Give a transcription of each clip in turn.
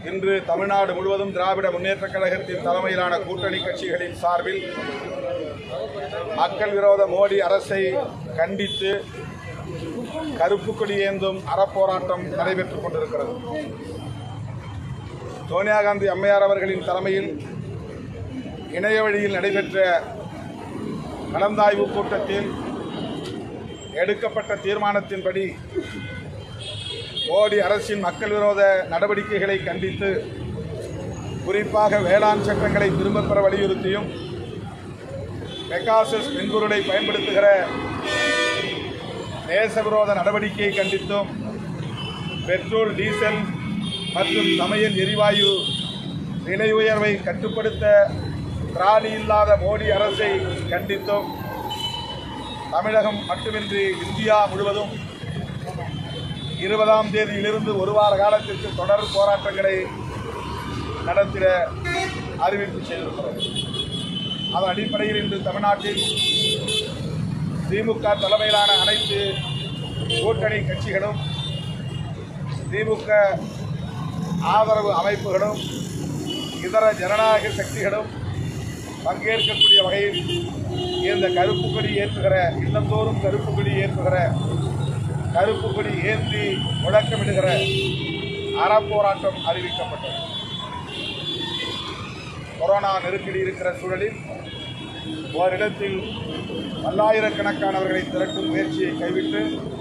இன்று தமிழ்நாடு முழுவதும் திராவிட முன்னேற்றக் கழகத்தின் தலைமையிலான கூட்டணி கட்சிகளின் சார்பில் மக்கள் விரோத மோடி அரசை கண்டித்து கருப்பு கொடி ஏந்தும் அறப்போராட்டம் நடைபெற்றுக் கொண்டிருக்கிறது சோனியா காந்தி அம்மையார் அவர்களின் தலைமையில் இணைய வழியில் நடைபெற்ற கலந்தாய்வு கூட்டத்தில் எடுக்கப்பட்ட தீர்மானத்தின்படி மோடி அரசின் மக்கள் விரோத நடவடிக்கைகளை கண்டித்து குறிப்பாக வேளாண் சட்டங்களை திரும்பப் பெற வலியுறுத்தியும் பெகாசஸ் மென்பொருளை பயன்படுத்துகிற தேசவிரோத நடவடிக்கையை கண்டித்தும் பெட்ரோல் டீசல் மற்றும் சமையல் எரிவாயு விலை உயர்வை கட்டுப்படுத்த திராணி இல்லாத மோடி அரசை கண்டித்தும் தமிழகம் மட்டுமின்றி இந்தியா முழுவதும் இருபதாம் தேதியிலிருந்து ஒரு வார காலத்திற்கு தொடர் போராட்டங்களை நடத்திட அறிவிப்பு செய்திருக்கிறது அதன் அடிப்படையில் இன்று தமிழ்நாட்டில் திமுக தலைமையிலான அனைத்து கூட்டணி கட்சிகளும் திமுக ஆதரவு அமைப்புகளும் இதர ஜனநாயக சக்திகளும் பங்கேற்கக்கூடிய வகையில் இந்த கருப்பு கொடி ஏற்றுகிற இல்லந்தோறும் கருப்பு கொடி ஏற்றுகிற கருப்பு கொடி ஏந்தி முழக்கமிடுகிற அறப்போராட்டம் அறிவிக்கப்பட்டது கொரோனா நெருக்கடி இருக்கிற சூழலில் ஓரிடத்தில் பல்லாயிரக்கணக்கானவர்களை திரட்டும் முயற்சியை கைவிட்டு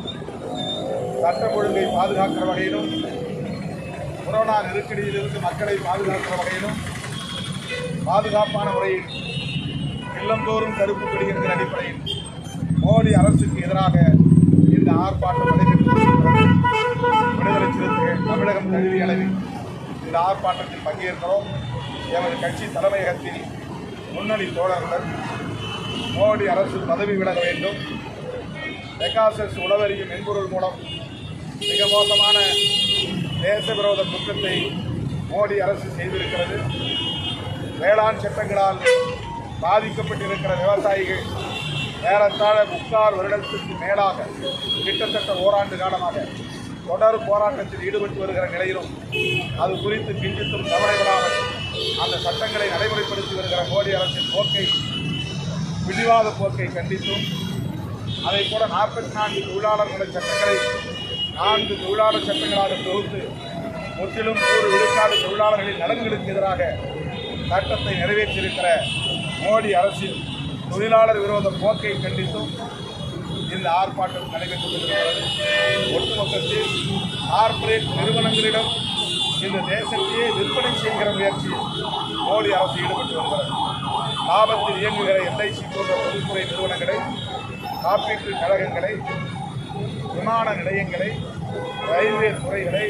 சட்டம் ஒழுங்கை பாதுகாக்கிற வகையிலும் கொரோனா நெருக்கடியிலிருந்து மக்களை பாதுகாக்கிற வகையிலும் பாதுகாப்பான முறையில் இல்லந்தோறும் கருப்பு கொடி என்கிற அடிப்படையில் மோடி அரசுக்கு எதிராக இந்த ஆர்ப்பாட்டம் நடைபெற்று வருகிறது. விடுதலை சிறுத்தைகள் தமிழகம் தழுவிய அளவில் இந்த ஆர்ப்பாட்டத்தில் பங்கேற்கிறோம் எமது கட்சி தலைமையகத்தில் முன்னணி தோழர்கள் மோடி அரசு பதவி விலக வேண்டும் பெகாசஸ் உளவறியும் மென்பொருள் மூலம் மிக மோசமான தேச விரோத குற்றத்தை மோடி அரசு செய்திருக்கிறது வேளாண் சட்டங்களால் பாதிக்கப்பட்டிருக்கிற விவசாயிகள் ஏறத்தாழ முக்கால் வருடத்திற்கு மேலாக கிட்டத்தட்ட ஓராண்டு காலமாக தொடர் போராட்டத்தில் ஈடுபட்டு வருகிற நிலையிலும் அது குறித்து கிஞ்சித்தும் கவலைப்படாமல் அந்த சட்டங்களை நடைமுறைப்படுத்தி வருகிற மோடி அரசின் போக்கை பிடிவாத போக்கை கண்டித்தும் அதை போல நாற்பத்தி நான்கு தொழிலாளர் நல சட்டங்களை நான்கு தொழிலாளர் சட்டங்களாக தொகுத்து முற்றிலும் நூறு விழுக்காடு தொழிலாளர்களின் நலன்களுக்கு எதிராக சட்டத்தை நிறைவேற்றியிருக்கிற மோடி அரசின் தொழிலாளர் விரோத போக்கை கண்டித்தும் இந்த ஆர்ப்பாட்டம் நடைபெற்று வருகிறது ஒட்டுமொத்தத்தில் கார்ப்பரேட் நிறுவனங்களிடம் இந்த தேசத்தையே விற்பனை செய்கிற முயற்சியில் மோடி அரசு ஈடுபட்டு வருகிறது லாபத்தில் இயங்குகிற எல்ஐசி போன்ற பொதுத்துறை நிறுவனங்களை காப்பீட்டு கழகங்களை விமான நிலையங்களை ரயில்வே துறைகளை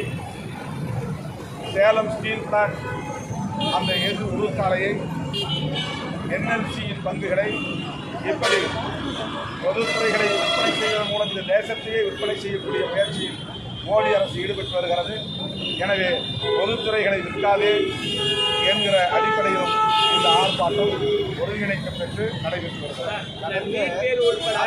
சேலம் ஸ்டீல் பிளான்ட் அந்த எது உருக்காலையை என்எல்சியின் பங்குகளை இப்படி பொதுத்துறைகளை விற்பனை செய்வதன் மூலம் இந்த தேசத்தையே விற்பனை செய்யக்கூடிய முயற்சியில் மோடி அரசு ஈடுபட்டு வருகிறது எனவே பொதுத்துறைகளை விற்காதே என்கிற அடிப்படையிலும் இந்த ஆர்ப்பாட்டம் ஒருங்கிணைக்கப்பட்டு நடைபெற்று வருகிறது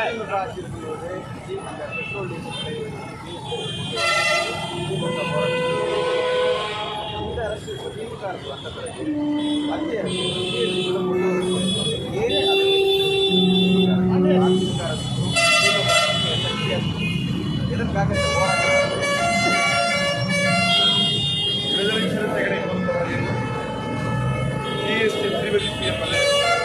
இந்த அரசு திமுக அரசு வந்த பிறகு மத்திய அரசு இந்திய அரசு கொண்டு வருவது ஏன் அது அதிமுக அரசுக்கும் திமுக அரசுக்கும் என்ன வித்தியாசம் எதற்காக இந்த போராட்டம் விடுதலை சிறுத்தைகளை பொறுத்தவரையில் ஜிஎஸ்டி வரிவிதிப்பு என்பது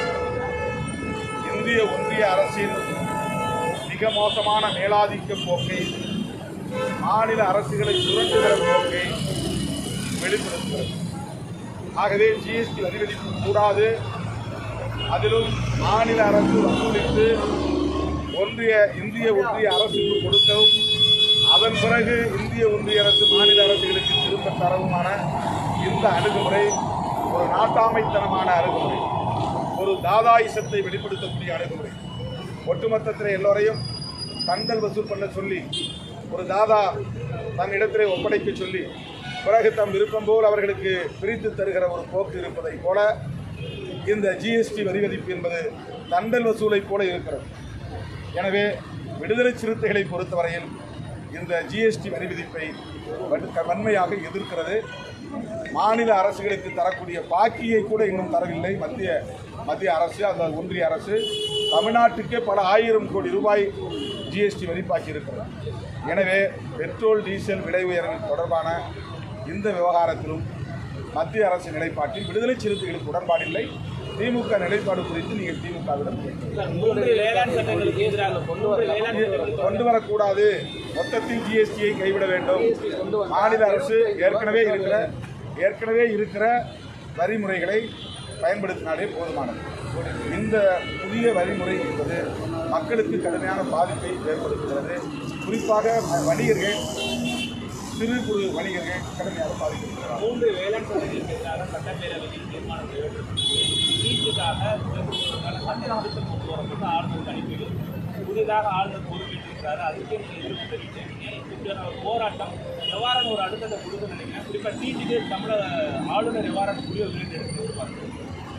இந்திய ஒன்றிய அரசின் மிக மோசமான மேலாதிக்க போக்கை மாநில அரசுகளை சுரண்டுகிற போக்கை வெளிப்படுத்துகிறது ஆகவே ஜிஎஸ்டி வரிவிதிப்பு கூடாது அதிலும் மாநில அரசு வசூலித்து ஒன்றிய இந்திய ஒன்றிய அரசுக்கு கொடுக்கவும் அதன் பிறகு இந்திய ஒன்றிய அரசு மாநில அரசுகளுக்கு திரும்ப தரவுமான இந்த அணுகுமுறை ஒரு நாட்டாமைத்தனமான அணுகுமுறை ஒரு தாதாயிசத்தை வெளிப்படுத்தக்கூடிய அணுகுமுறை ஒட்டுமொத்தத்தில் எல்லோரையும் தண்டல் வசூல் பண்ண சொல்லி ஒரு தாதா தன்னிடத்திலே ஒப்படைக்க சொல்லி பிறகு தம் விருப்பம் போல் அவர்களுக்கு பிரித்து தருகிற ஒரு போக்கு இருப்பதை போல இந்த ஜிஎஸ்டி வரி விதிப்பு என்பது தண்டல் வசூலை போல இருக்கிறது எனவே விடுதலை சிறுத்தைகளை பொறுத்தவரையில் இந்த ஜிஎஸ்டி வரி விதிப்பை வடு- வன்மையாக எதிர்க்கிறது மாநில அரசுகளுக்கு தரக்கூடிய பாக்கியை கூட இன்னும் தரவில்லை மத்திய மத்திய அரசு அந்த ஒன்றிய அரசு தமிழ்நாட்டுக்கே பல ஆயிரம் கோடி ரூபாய் ஜிஎஸ்டி வரி பாக்கி இருக்கிறது எனவே பெட்ரோல் டீசல் விலை உயர்வு தொடர்பான இந்த விவகாரத்திலும் மத்திய அரசு நிலைப்பாட்டில் விடுதலை சிறுத்தைகளுக்கு உடன்பாடில்லை திமுக நிலைப்பாடு குறித்து நீங்கள் திமுகவிடம் கேட்கலாம். மூன்று வேளாண் சட்டங்களுக்கு எதிராக கொண்டு வர வேளாண் சட்டங்களுக்கு கொண்டு வரக்கூடாது மொத்தத்தில் ஜிஎஸ்டியை கைவிட வேண்டும் மாநில அரசு ஏற்கனவே இருக்கிற ஏற்கனவே இருக்கிற வரிமுறைகளை பயன்படுத்தினாலே போதுமானது இந்த புதிய வரிமுறை என்பது மக்களுக்கு கடுமையான பாதிப்பை ஏற்படுத்துகிறது குறிப்பாக வணிகர்கள் சிறு குறு வணிகர்கள் கடுமையாக பாதிக்கப்படுகிறார்கள் மூன்று வேளாண் சட்டங்களுக்கு எதிராக சட்டப்பேரவையில் தீர்மானம் நிறைவேற்றப்பட்டு நீட்டுக்காக சட்ட திருத்தம் கொண்டு வரப்பட்டு ஆளுநருக்கு அனுப்பியது புதிதாக ஆளுநர் பொறுப்பேற்றிருக்கிறாரு அதுக்கு நீங்க எதிர்ப்பு தெரிவிச்சிருக்கீங்க இப்படியான ஒரு போராட்டம் எவ்வாறான ஒரு அடுத்த கொடுக்க நினைக்கிறேன் குறிப்பாக நீட்டுக்கு தமிழக ஆளுநர் எவ்வாறான முடிவு வெளியிட்டு எதிர்பார்க்கிறேன்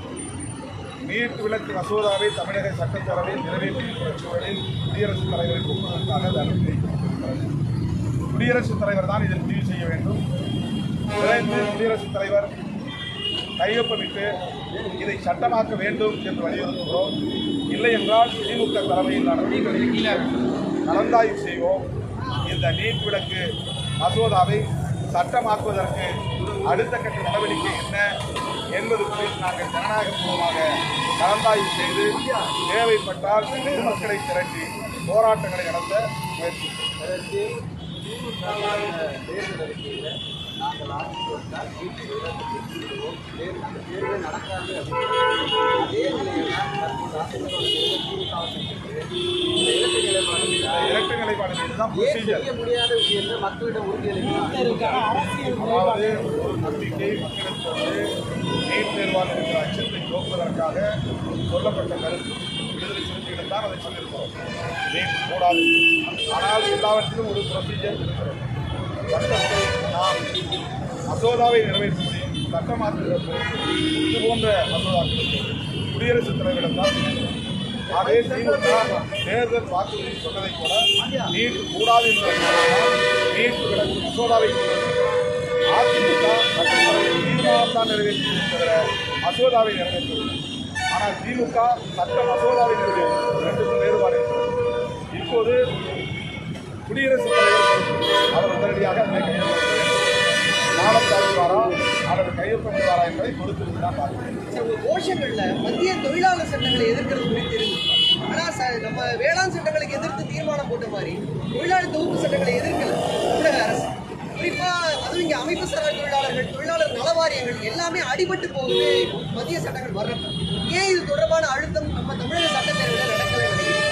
நீட் விலக்கு மசோதாவை தமிழக சட்டப்பேரவையில் நிறைவேற்றியிருக்கிற சூழலில் குடியரசுத் தலைவருக்கு ஒப்புதலுக்காக அது அனுப்பி வைக்கப்பட்டிருக்கிறது குடியரசுத் தலைவர் தான் இதில் முடிவு செய்ய வேண்டும் விரைந்து குடியரசுத் தலைவர் கையொப்பமிட்டு இதை சட்டமாக்க வேண்டும் என்று வலியுறுத்துகிறோம் இல்லை என்றால் திமுக தலைமையிலான கலந்தாய்வு செய்வோம் இந்த நீட் விலக்கு மசோதாவை சட்டமாக்குவதற்கு அடுத்த கட்ட நடவடிக்கை என்ன என்பது குறித்து நாங்கள் ஜனநாயகபூர்வமாக கலந்தாய்வு செய்து தேவைப்பட்டால் பொதுமக்களை திரட்டி போராட்டங்களை நடத்த முயற்சிப்போம் அதற்கு திமுக தேர்தல் அறிக்கையில் நாங்கள் ஆட்சி வந்தால் வீட்டு விலக்கு பெற்றுவிடுவோம் தேர்தல் அந்த தேர்தல் நடக்காது அப்படின்னு அதே நிலையில் தான் தற்போது அதிமுக தேர்தல் திமுக இந்த இலக்கு நிலைப்பாடு இரட்டை நிலைப்பாடு இதுதான் ஏன் ப்ரொசீஜர் செய்ய முடியாத விஷயத்தை மக்களிடம் உறுதியளிக்கிறார் அதாவது ஒரு நம்பிக்கை மக்களுக்கு வந்து நீட் தேர்வால் இருக்கிற அச்சத்தை போக்குவதற்காக சொல்லப்பட்ட கருத்து விடுதலை சிறுத்தைகள் தான் அதை சொல்லியிருக்கிறோம் நீட் கூடாது ஆனால் எல்லாவற்றிலும் ஒரு ப்ரொசீஜர் இருக்கிறது சட்டத்தை நாம் மசோதாவை நிறைவேற்ற முடியும் சட்டமாக்குகிற பொறுப்பு இது போன்ற மசோதாக்களுக்கு குடியரசுத் தலைவரிடம் தான் இருக்கிறது. ஆகவே திமுக தேர்தல் வாக்குறுதி சொன்னதைப் போல நீட் கூடாது என்பதற்காக நீட் விலக்கு மசோதாவை கொண்டு வந்திருக்கிறோம். அதிமுக சட்டப்பேரவையில் தீர்மானம் தான் நிறைவேற்றியது தவிர மசோதாவை நிறைவேற்றவில்லை ஆனால் திமுக சட்ட மசோதாவை நிறைவேற்றும் ரெண்டுக்கும் வேறுபாடு இருக்கிறது இப்போது குடியரசுத் தலைவர் பொறுப்பு. அவர் உடனடியாக அதனை கையெழுத்த நாளம் தாழ்வாரா அல்லது கையொப்பமிடுவாரா என்பதை பொறுத்து தான் பார்க்கிறேன் சார், உங்க கோஷங்கள்ல மத்திய தொழிலாளர் சட்டங்களை எதிர்க்கிறது குறித்து இருக்கு ஆனா ச- நம்ம வேளாண் சட்டங்களுக்கு எதிர்த்து தீர்மானம் போட்ட மாதிரி தொழிலாளர் தொகுப்பு சட்டங்களை எதிர்க்கல தமிழக அரசு குறிப்பா அதுவும் இங்க அமைப்பு சாரா தொழிலாளர்கள் தொழிலாளர் நல வாரியங்கள் எல்லாமே அடிபட்டு போகுது மத்திய சட்டங்கள் வர்றப்ப ஏன் இது தொடர்பான அழுத்தம் நம்ம தமிழக சட்டப்பேரவையில் நடக்கல நினைக்கிறீங்க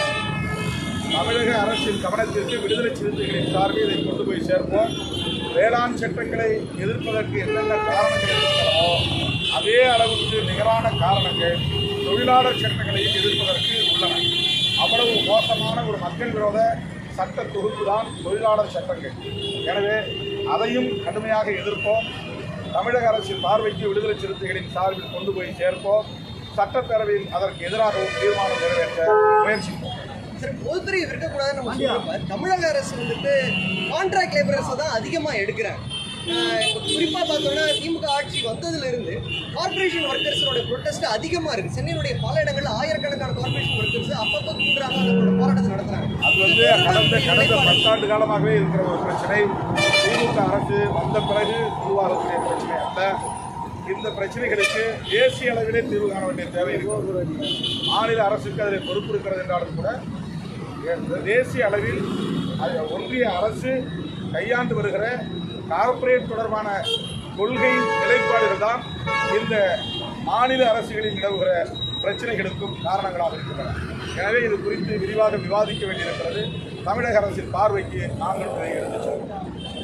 தமிழக அரசின் கவனத்திற்கு விடுதலை சிறுத்தைகளின் சார்பில் இதை கொண்டு போய் சேர்ப்போம் வேளாண் சட்டங்களை எதிர்ப்பதற்கு என்னென்ன காரணங்கள் இருக்கிறதோ அதே அளவுக்கு நிகரான காரணங்கள் தொழிலாளர் சட்டங்களையும் எதிர்ப்பதற்கு உள்ளன அவ்வளவு மோசமான ஒரு மக்கள் விரோத சட்ட தொகுப்பு தான் தொழிலாளர் சட்டங்கள் எனவே அதையும் கடுமையாக எதிர்ப்போம் தமிழக அரசின் பார்வைக்கு விடுதலை சிறுத்தைகளின் சார்பில் கொண்டு போய் சேர்ப்போம் சட்டப்பேரவையில் அதற்கு எதிராகவும் தீர்மானம் நிறைவேற்ற முயற்சிப்போம் சார் பொதுத்துறை இருக்கக்கூடாதுன்னு நம்ம சொல்றப்ப தமிழக அரசு வந்துட்டு கான்ட்ராக்ட் லேபரர்ஸை தான் அதிகமாக எடுக்கிறாங்க ஆஹ் இப்ப குறிப்பா பார்த்தோம்னா திமுக ஆட்சி வந்ததுல இருந்து கார்பரேஷன் ஒர்க்கர்ஸோட ப்ரொட்டஸ்ட் அதிகமா இருக்கு சென்னையினுடைய பல இடங்கள்ல ஆயிரக்கணக்கான கார்பரேஷன் ஒர்க்கர்ஸ் அப்பப்போ கூடுறாங்க அவங்களோட போராட்டத்தை நடத்துறாங்க அது வந்து கடந்த கடந்த பத்தாண்டு காலமாகவே இருக்கிற ஒரு பிரச்சனை திமுக அரசு வந்த பிறகு உருவாகக்கூடிய பிரச்சனை அல்ல இந்த பிரச்சனைகளுக்கு தேசிய அளவிலே தீர்வு காண வேண்டிய தேவை இருக்கிறது மாநில அரசுக்கு அதில் பொறுப்பு இருக்கிறது என்றாலும் கூட எ- தேசிய அளவில் அது ஒன்றிய அரசு கையாண்டு வருகிற கார்ப்பரேட் தொடர்பான கொள்கை நிலைப்பாடுகள் தான் இந்த மாநில அரசுகளில் நிலவுகிற பிரச்சனைகளுக்கும் காரணங்களாக இருக்கின்றன எனவே இது குறித்து விரிவாக விவாதிக்க வேண்டியிருக்கிறது தமிழக அரசின் பார்வைக்கு நாங்கள் இதை எடுத்துச் செல்வோம்